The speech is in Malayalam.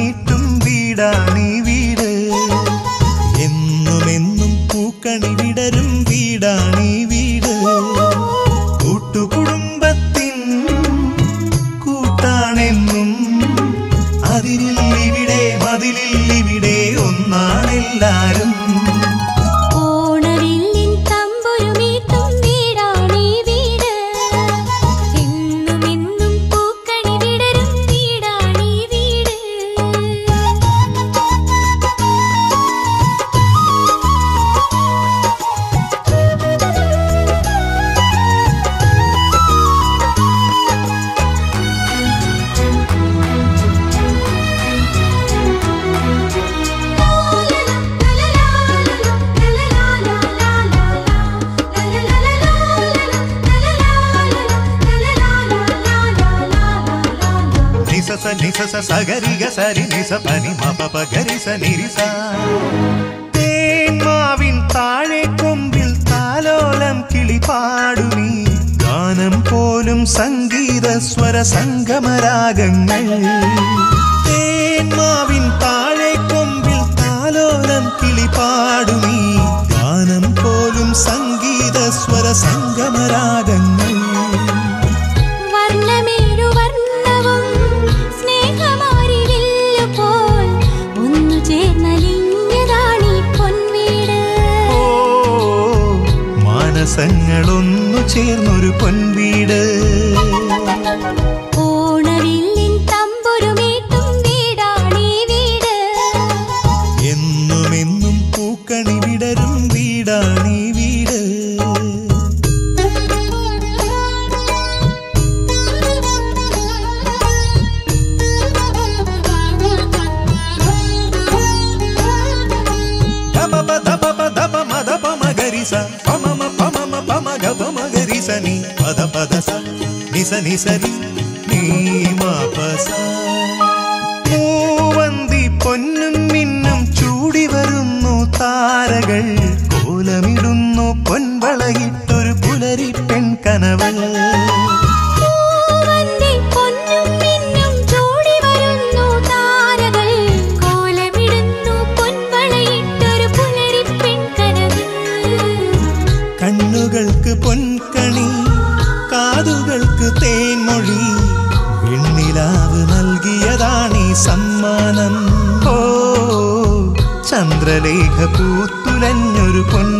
മീട്ടും വീടാണീ വീട് എന്നുമെന്നും പൂക്കണി വിടരും വീടാണീ വീട് കൂട്ടുകുടുംബത്തിൻ കൂട്ടാണെന്നും അതിരില്ലിവിടെ മതിലില്ലിവിടെ ഒന്നാണെല്ലാരും ഓണവില്ലിൻ തമ്പുരുമീട്ടും വീടാണീ വീട് എന്നും എന്നും പൂക്കണി വിടരും വീടാണീ വീട് నిసస నిసస సగరిగ సరి నిస పని మప గరిస నిరిస തേന്മാവിൻ താഴെ കൊമ്പിൽ താലോലം കിളിപാടുമീ ഗാനം പോലും സംഗീത സ്വര സംഗമരാഗങ്ങൾ തേന്മാവിൻ താഴെ കൊമ്പിൽ താലോലം കിളിപാടുമീ ഗാനം പോലും സംഗീത സ്വര സംഗമരാഗങ്ങൾ വർണ്ണമേഴു വർണ്ണവും സ്നേഹമാരിവില്ലുപോൽ ഒന്നു ചേർന്നലിഞ്ഞതാണീ പൊൻവീട് ഓ മാനസങ്ങളൊന്നു ചേർന്നൊരു പൊൻവീട് ഓണവില്ലിൻ തമ്പുരുമീട്ടും വീടാണീ വീട് എന്നുമെന്നും പൂക്കണി വിടരും വീടാണീ വീട് ధపప ధపప ధప మదప మగరిస పమమ పమమ పమ గప మగరిస ని పద పద స నిస నిసరి നീ മാപസ മൂവന്തി പൊന്നും മിന്നും ചൂടി വരുന്നു താരകൾ കോലമിടുന്നു പൊൻവളയിട്ടൊരു പുലരി പെൺകനവൾ പൂവന്തി പൊന്നും മിന്നും ചൂടി വരുന്നു താരകൾ കോലമിടുന്നു പൊൻവളയിട്ടൊരു പുലരിപ്പെൺകനവ് കണ്ണുകൾക്ക് പൊൻകണി കാതുകൾക്ക് തേൻമൊഴി വെണ്ണിലാവ് നൽകിയതാണീ സമ്മാനം ഓ ചന്ദ്രലേഖ പൂത്തുലഞ്ഞൊരു പൊൻ